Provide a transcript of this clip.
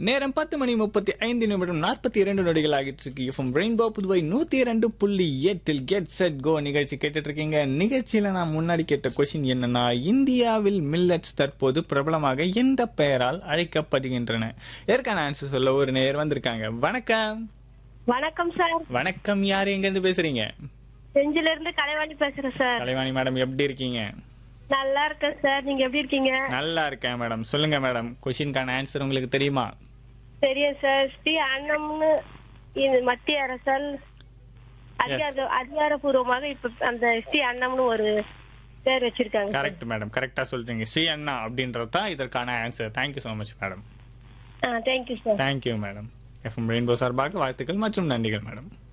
நேரம் பத்து மணி முப்பத்தி ஐந்து நிமிடம் நாற்பத்தி இரண்டு நொடிகள் ஆகிட்டு இருக்கு எஃப்எம் ரெயின்போ புதுவை நூத்தி இரண்டு புள்ளி எட்டில் கெட் செட் கோ நிகழ்ச்சி கேட்டுட்டு இருக்கீங்க நிகழ்ச்சியில நான் முன்னாடி கேட்ட கொஸ்டின் என்னன்னா இந்தியாவில் மில்லட்ஸ் தற்போது பிரபலமாக எந்த பெயரால் அழைக்கப்படுகின்றன ஏற்கான ஆன்சர் சொல்ல ஒரு நேர் வந்திருக்காங்க வணக்கம் வணக்கம் சார் வணக்கம் யார் எங்க இருந்து பேசுறீங்க செஞ்சில இருந்து கலைவாணி பேசுறேன் சார் கலைவாணி மேடம் எப்படி இருக்கீங்க நல்லா இருக்கேன் சார் நீங்க எப்படி இருக்கீங்க நல்லா இருக்கேன் மேடம் சொல்லுங்க மேடம் கொஸ்டின்கான ஆன்சர் உங்களுக்கு தெரியுமா தெரியும் சார் ஸ்ரீ அன்னம்னு இது மத்திய அரசால் அதிகார அதிகாரப்பூர்வமாக இப்ப அந்த ஸ்ரீ அன்னம்னு ஒரு பேர் வச்சிருக்காங்க சார். கரெக்ட் மேடம் கரெக்டா சொல்றீங்க ஸ்ரீ அண்ணா அப்படின்றது தான் இதற்கான answer thank you so much madam ஆ thank you sir thank you madam FM rainbow சார்பாக வாழ்த்துக்கள் மற்றும் நன்றிகள் மேடம்